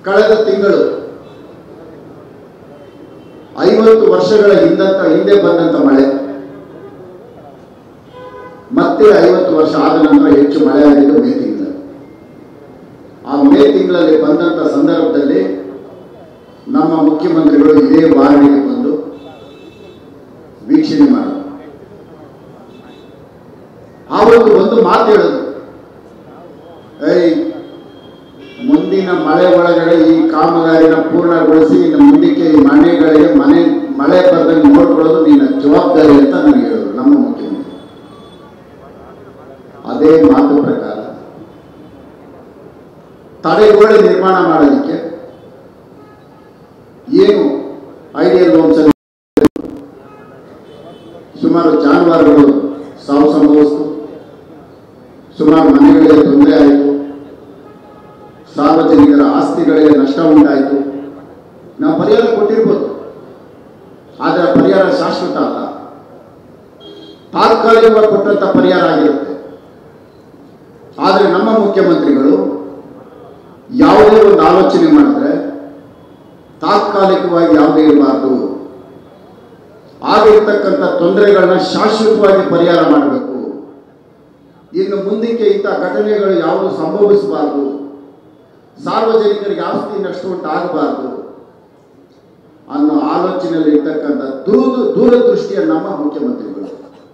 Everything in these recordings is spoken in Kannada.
ಕಳೆದ ತಿಂಗಳು ಐವತ್ತು ವರ್ಷಗಳ ಹಿಂದಂತ ಹಿಂದೆ ಬಂದಂತ ಮಳೆ ಮತ್ತೆ ಐವತ್ತು ವರ್ಷ ಆದ ನಂತರ ಹೆಚ್ಚು ಮಳೆ ಆಗಿದ್ದು ಮೇ ತಿಂಗಳಲ್ಲಿ ಆ ಮೇ ತಿಂಗಳಲ್ಲಿ ಬಂದಂತ ಸಂದರ್ಭದಲ್ಲಿ ನಮ್ಮ ಮುಖ್ಯಮಂತ್ರಿಗಳು ಇದೇ ವಾರ್ಡಿಗೆ ಬಂದು ವೀಕ್ಷಣೆ ಮಾಡಿದ್ರು ಆವತ್ತು ಒಂದು ಮಾತು ಹೇಳೋದು ಏಯ್ ಮುಂದಿನ ಮಳೆ ಒಳಗಡೆ ಈ ಕಾಮಗಾರಿನ ಪೂರ್ಣಗೊಳಿಸಿ ಇನ್ನು ಮುಂದಕ್ಕೆ ಈ ಮನೆಗಳಿಗೆ ಮನೆ ಮಳೆ ಬರ್ದಂಗೆ ನೋಡ್ಕೊಳ್ಳೋದು ನಿನ್ನ ಜವಾಬ್ದಾರಿ ಅಂತ ನನಗೆ ಹೇಳಿದ್ರು ನಮ್ಮ ಮುಖ್ಯಮಂತ್ರಿ ಅದೇ ಮಾತು ಪ್ರಕಾರ ತಡೆಗೋಡೆ ನಿರ್ಮಾಣ ಮಾಡೋದಕ್ಕೆ ಏನು ಐಡಿಯಲ್ ಹೋಮ್ಸ್ ಸುಮಾರು ಜಾನುವಾರುಗಳು ಸಾವು ಸಂಭವಿಸಿತು ಸುಮಾರು ಮನೆಗಳಿಗೆ ತೊಂದರೆ ಆಯಿತು ಸಾರ್ವಜನಿಕರ ಆಸ್ತಿಗಳಿಗೆ ನಷ್ಟ ಉಂಟಾಯಿತು ನಾವು ಪರಿಹಾರ ಕೊಟ್ಟಿರ್ಬೋದು ಆದರೆ ಆ ಪರಿಹಾರ ಶಾಶ್ವತ ಅಲ್ಲ ತಾತ್ಕಾಲಿಕವಾಗಿ ಕೊಟ್ಟಂತ ಪರಿಹಾರ ಆಗಿರುತ್ತೆ ಆದರೆ ನಮ್ಮ ಮುಖ್ಯಮಂತ್ರಿಗಳು ಯಾವುದೇ ಒಂದು ಆಲೋಚನೆ ಮಾಡಿದ್ರೆ ತಾತ್ಕಾಲಿಕವಾಗಿ ಯಾವುದೇ ಇರಬಾರ್ದು ಆಗಿರ್ತಕ್ಕಂಥ ತೊಂದರೆಗಳನ್ನ ಶಾಶ್ವತವಾಗಿ ಪರಿಹಾರ ಮಾಡಬೇಕು ಇನ್ನು ಮುಂದಕ್ಕೆ ಇಂಥ ಘಟನೆಗಳು ಯಾವುದು ಸಂಭವಿಸಬಾರದು ಸಾರ್ವಜನಿಕರಿಗೆ ಆಸ್ತಿ ನಷ್ಟ ಉಂಟಾಗಬಾರದು ಅನ್ನೋ ಆಲೋಚನೆಯಲ್ಲಿ ಇರ್ತಕ್ಕಂಥ ದೂರ ದೂರದೃಷ್ಟಿಯ ನಮ್ಮ ಮುಖ್ಯಮಂತ್ರಿಗಳು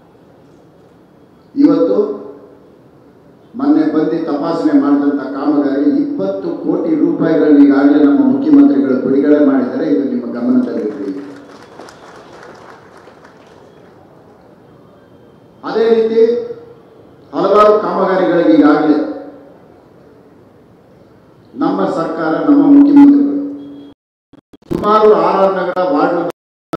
ಇವತ್ತು ಮೊನ್ನೆ ಬಂದು ತಪಾಸಣೆ ಮಾಡಿದಂಥ ಕಾಮಗಾರಿ ಇಪ್ಪತ್ತು ಕೋಟಿ ರೂಪಾಯಿಗಳನ್ನ ಈಗಾಗಲೇ ನಮ್ಮ ಮುಖ್ಯಮಂತ್ರಿಗಳು ಬಿಡುಗಡೆ ಮಾಡಿದರೆ ಇದು ನಿಮ್ಮ ಗಮನದಲ್ಲಿರಲಿ ಅದೇ ರೀತಿ ಹಲವಾರು ಕಾಮಗಾರಿಗಳಿಗೆ ಈಗಾಗಲೇ ನಮ್ಮ ಸರ್ಕಾರ ನಮ್ಮ ಮುಖ್ಯಮಂತ್ರಿಗಳು ಸುಮಾರು R R Nagar ward number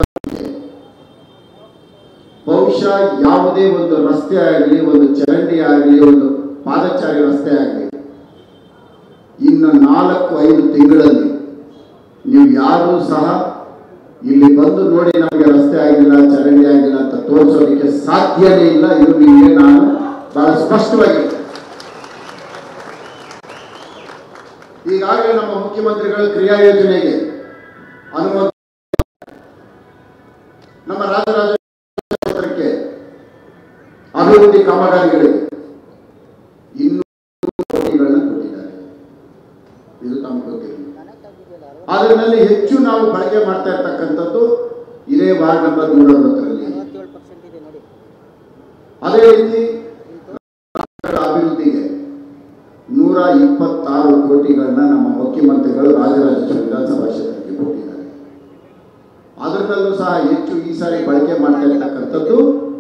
ಬಹುಶಃ ಯಾವುದೇ ಒಂದು ರಸ್ತೆ ಆಗಲಿ ಒಂದು ಚರಂಡಿ ಆಗಲಿ ಒಂದು ಪಾದಚಾರಿ ರಸ್ತೆ ಆಗಲಿ ಇನ್ನು ನಾಲ್ಕು ಐದು ತಿಂಗಳಲ್ಲಿ ನೀವು ಯಾರೂ ಸಹ ಇಲ್ಲಿ ಬಂದು ನೋಡಿ ನಮಗೆ ರಸ್ತೆ ಆಗಿಲ್ಲ ಚರಂಡಿ ಆಗಿಲ್ಲ ಅಂತ ತೋರಿಸೋದಕ್ಕೆ ಸಾಧ್ಯನೇ ಇಲ್ಲ ಇದು ನಿಮಗೆ ನಾನು ಬಹಳ ಸ್ಪಷ್ಟವಾಗಿ ಈಗಾಗಲೇ ನಮ್ಮ ಮುಖ್ಯಮಂತ್ರಿಗಳ ಕ್ರಿಯಾ ಯೋಜನೆಗೆ ಅನುಮೋದನೆ ನಮ್ಮ ರಾಜರಾಜ ಕ್ಷೇತ್ರಕ್ಕೆ ಅಭಿವೃದ್ಧಿ ಕಾಮಗಾರಿಗಳಿಗೆ ಇನ್ನೂರು ಕೋಟಿಗಳನ್ನ ಕೊಟ್ಟಿದ್ದಾರೆ ಇದು ತಮಗೆ ಗೊತ್ತಿಲ್ಲ ಅದರಲ್ಲಿ ಹೆಚ್ಚು ನಾವು ಬಳಕೆ ಮಾಡ್ತಾ ಇರ್ತಕ್ಕಂಥದ್ದು ಇದೇ ವಾರ್ಡ್ ನಂಬರ್ ನೂರ ಅರವತ್ತರಲ್ಲಿ ನಲವತ್ತೇಳು ಪರ್ಸೆಂಟ್ ಇದೆ ನೋಡಿ ಅದೇ ರೀತಿ ರಾಜ್ಯಗಳ ಅಭಿವೃದ್ಧಿಗೆ ನೂರ ಇಪ್ಪತ್ತಾರು ಕೋಟಿಗಳನ್ನ ನಮ್ಮ ಮುಖ್ಯಮಂತ್ರಿಗಳು ರಾಜರಾಜೇಶ್ವರಿ ವಿಧಾನಸಭಾ ಕ್ಷೇತ್ರಕ್ಕೆ ಕೊಟ್ಟಿದ್ದಾರೆ ಅದರಲ್ಲೂ ಸಹ ಹೆಚ್ಚು ಈ ಸಾರಿ ಬಳಕೆ ಮಾಡ್ತಾ ಇರ್ತಕ್ಕಂಥದ್ದು